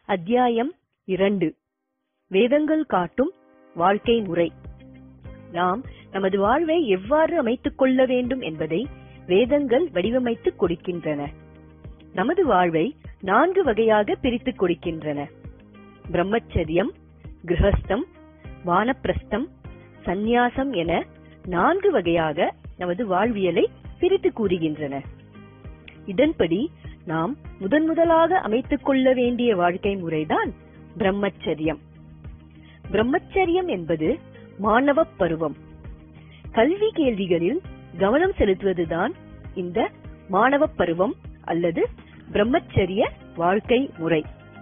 அத்தியாயம் இரண்டு வேதங்கள் காட்டும் வாழ்க்கை முறை நாம் நமது வாழ்வை எவ்வாறு அமைத்துக் கொள்ள வேண்டும் என்பதை வேதங்கள் வடிவமைத்துக் கொடுக்கின்றன நமது வாழ்வை நான்கு வகையாக பிரித்துக் கொடுக்கின்றன பிரம்மச்சரியம் கிரகஸ்தம் வானப்பிரஸ்தம் சந்நியாசம் என நான்கு வகையாக நமது வாழ்வியலை பிரித்து கூறுகின்றன இதன்படி நாம் முதன் முதலாக அமைத்துக் கொள்ள வேண்டிய வாழ்க்கை முறைதான் பிரம்மச்சரியம் பிரம்மச்சரியம் என்பது மாணவ பருவம் கல்வி கேள்விகளில் கவனம் செலுத்துவதுதான் இந்த மாணவ பருவம் அல்லது பிரம்மச்சரிய வாழ்க்கை முறை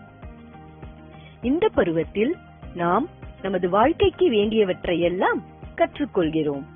இந்த பருவத்தில் நாம் நமது வாழ்க்கைக்கு வேண்டியவற்றை எல்லாம் கற்றுக்கொள்கிறோம்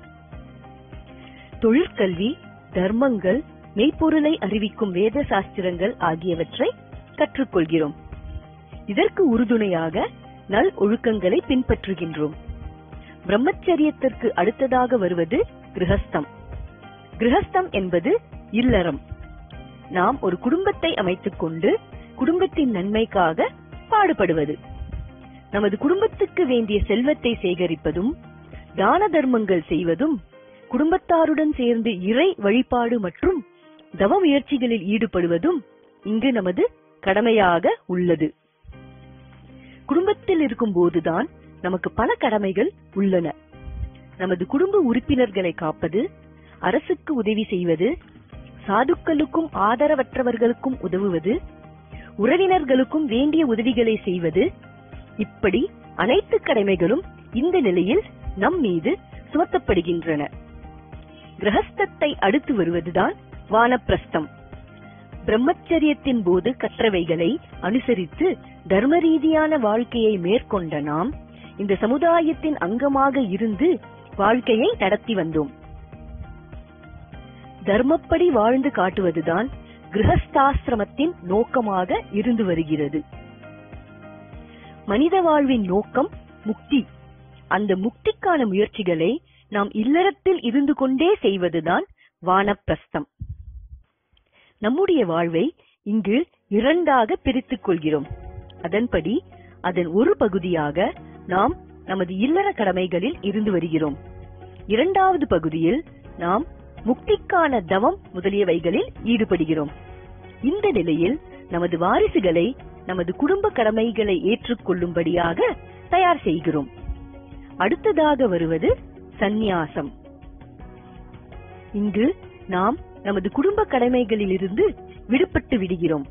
தொழிற்கல்வி தர்மங்கள் மெய்ப்பொருளை அறிவிக்கும் வேத சாஸ்திரங்கள் ஆகியவற்றை கற்றுக்கொள்கிறோம் இதற்கு உறுதுணையாக நல் ஒழுக்கங்களை பின்பற்றுகின்றோம் பிரம்மச்சரியத்திற்கு அடுத்ததாக வருவது கிரகஸ்தம் கிரகஸ்தம் என்பது இல்லறம் நாம் ஒரு குடும்பத்தை அமைத்துக் கொண்டு குடும்பத்தின் நன்மைக்காக பாடுபடுவது நமது குடும்பத்துக்கு வேண்டிய செல்வத்தை சேகரிப்பதும் தான தர்மங்கள் செய்வதும் குடும்பத்தாருடன் சேர்ந்து இறை வழிபாடு மற்றும் தவ முயற்சிகளில் ஈடுபடுவதும் இங்கு நமது கடமையாக உள்ளது குடும்பத்தில் இருக்கும் போதுதான் நமக்கு பல கடமைகள் உள்ளன நமது குடும்ப உறுப்பினர்களை காப்பது அரசுக்கு உதவி செய்வது சாதுக்களுக்கும் ஆதரவற்றவர்களுக்கும் உதவுவது உறவினர்களுக்கும் வேண்டிய உதவிகளை செய்வது இப்படி அனைத்து கடமைகளும் இந்த நிலையில் நம் மீது சுமத்தப்படுகின்றன கிரகஸ்தத்தை அடுத்து வருவதுதான் வானப்பிரஸ்தம் பிரம்மச்சரியத்தின் போது கற்றவைகளை அனுசரித்து தர்ம ரீதியான வாழ்க்கையை மேற்கொண்ட நாம் இந்த சமுதாயத்தின் அங்கமாக இருந்து வாழ்க்கையை நடத்தி வந்தோம் தர்மப்படி வாழ்ந்து காட்டுவதுதான் கிரகஸ்தாசிரமத்தின் நோக்கமாக இருந்து வருகிறது மனித வாழ்வின் நோக்கம் முக்தி அந்த முக்திக்கான முயற்சிகளை நாம் இல்லறத்தில் இருந்து கொண்டே செய்வதுதான் வானப்பிரஸ்தம் நம்முடைய வாழ்வை இங்கு இரண்டாக பிரித்துக் கொள்கிறோம் அதன்படி அதன் ஒரு பகுதியாக நாம் நமது இல்லற கடமைகளில் இருந்து வருகிறோம் இரண்டாவது பகுதியில் நாம் முக்திக்கான தவம் முதலியவைகளில் ஈடுபடுகிறோம் இந்த நிலையில் நமது வாரிசுகளை நமது குடும்ப கடமைகளை ஏற்றுக்கொள்ளும்படியாக தயார் செய்கிறோம் அடுத்ததாக வருவது சந்நியாசம் இங்கு நாம் நமது குடும்ப கடமைகளில் இருந்து விடுபட்டு விடுகிறோம்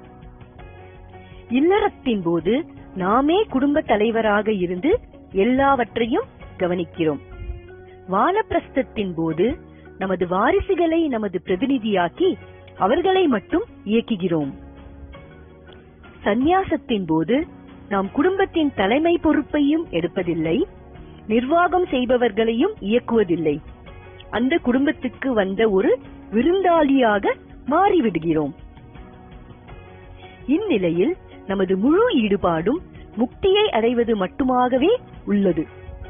இல்லறத்தின் போது நாமே குடும்ப தலைவராக இருந்து எல்லாவற்றையும் கவனிக்கிறோம் வானப்பிரஸ்தத்தின் போது நமது வாரிசுகளை நமது பிரதிநிதியாக்கி அவர்களை மட்டும் இயக்குகிறோம் சந்நியாசத்தின் போது நாம் குடும்பத்தின் தலைமை பொறுப்பையும் எடுப்பதில்லை நிர்வாகம் செய்பவர்களையும் இயக்குவதில்லை அந்த குடும்பத்துக்கு வந்த ஒரு விருந்தாளியாக மாறிவிடுகிறோம் இந்நிலையில் நமது முழு ஈடுபாடும் முக்தியை அடைவது மட்டுமாகவே உள்ளது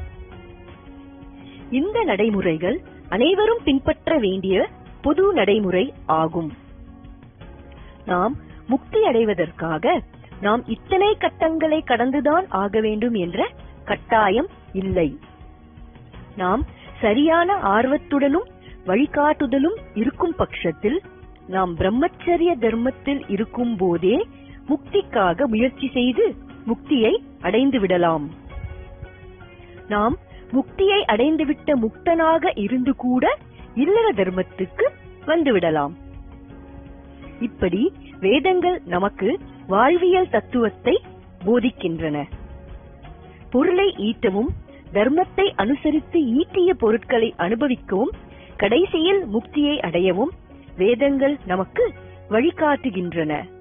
இந்த நடைமுறைகள் அனைவரும் பின்பற்ற வேண்டிய பொது நடைமுறை ஆகும் நாம் முக்தி அடைவதற்காக நாம் இத்தனை கட்டங்களை கடந்துதான் ஆக வேண்டும் என்ற கட்டாயம் இல்லை நாம் சரியான ஆர்வத்துடனும் வழிகாட்டுதலும் இருக்கும் பட்சத்தில் நாம் பிரம்மச்சரிய தர்மத்தில் இருக்கும் போதே முக்திக்காக முயற்சி செய்து முக்தியை அடைந்து விடலாம் நாம் முக்தியை அடைந்துவிட்ட முக்தனாக இருந்து கூட இல்லற தர்மத்துக்கு வந்துவிடலாம் இப்படி வேதங்கள் நமக்கு வாழ்வியல் தத்துவத்தை போதிக்கின்றன பொருளை ஈட்டவும் தர்மத்தை அனுசரித்து ஈட்டிய பொருட்களை அனுபவிக்கவும் கடைசியில் முக்தியை அடையவும் வேதங்கள் நமக்கு வழிகாட்டுகின்றன